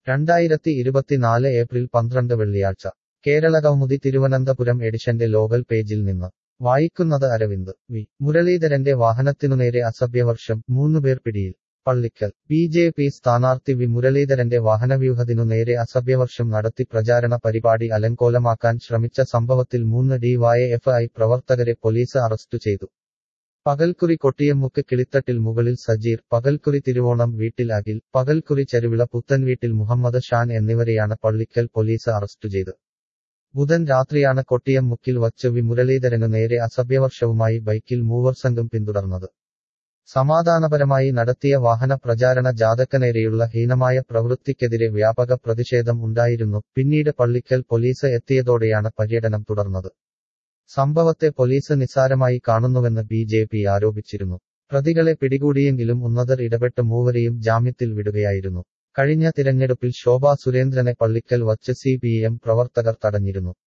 രണ്ടായിരത്തി ഇരുപത്തിനാല് ഏപ്രിൽ പന്ത്രണ്ട് വെള്ളിയാഴ്ച കേരളകൗമുദി തിരുവനന്തപുരം എഡിഷന്റെ ലോകൽ പേജിൽ നിന്ന് വായിക്കുന്നത് അരവിന്ദ് വി മുരളീധരന്റെ വാഹനത്തിനുനേരെ അസഭ്യവർഷം മൂന്നുപേർ പിടിയിൽ പള്ളിക്കൽ ബി ജെ പി സ്ഥാനാർത്ഥി വി മുരളീധരന്റെ വാഹനവ്യൂഹത്തിനു നേരെ അസഭ്യവർഷം നടത്തി പ്രചാരണ പരിപാടി അലങ്കോലമാക്കാൻ ശ്രമിച്ച സംഭവത്തിൽ മൂന്ന് ഡിവൈഎഫ്ഐ പ്രവർത്തകരെ പോലീസ് അറസ്റ്റു ചെയ്തു പകൽക്കുറി കൊട്ടിയമ്മുക്ക് കിളിത്തട്ടിൽ മുകളിൽ സജീർ പകൽക്കുറി തിരുവോണം വീട്ടിൽ അഖിൽ പകൽക്കുറി ചരുവിള പുത്തൻവീട്ടിൽ മുഹമ്മദ് ഷാൻ എന്നിവരെയാണ് പള്ളിക്കൽ പോലീസ് അറസ്റ്റു ചെയ്ത് ബുധൻ രാത്രിയാണ് കൊട്ടിയമ്മുക്കിൽ വച്ച് വി മുരളീധരനു നേരെ അസഭ്യവർഷവുമായി ബൈക്കിൽ മൂവർ സംഘം പിന്തുടർന്നത് സമാധാനപരമായി നടത്തിയ വാഹന പ്രചാരണ ജാഥക്കനേരെയുള്ള ഹീനമായ പ്രവൃത്തിക്കെതിരെ വ്യാപക പ്രതിഷേധം ഉണ്ടായിരുന്നു പിന്നീട് പള്ളിക്കൽ പോലീസ് എത്തിയതോടെയാണ് പര്യടനം തുടർന്നത് സംഭവത്തെ പോലീസ് നിസ്സാരമായി കാണുന്നുവെന്ന് ബി ജെ പി ആരോപിച്ചിരുന്നു പ്രതികളെ പിടികൂടിയെങ്കിലും ഉന്നതർ ഇടപെട്ട് മൂവരെയും ജാമ്യത്തിൽ വിടുകയായിരുന്നു കഴിഞ്ഞ തിരഞ്ഞെടുപ്പിൽ ശോഭാ സുരേന്ദ്രനെ പള്ളിക്കൽ വച്ച് സി പി എം പ്രവർത്തകർ തടഞ്ഞിരുന്നു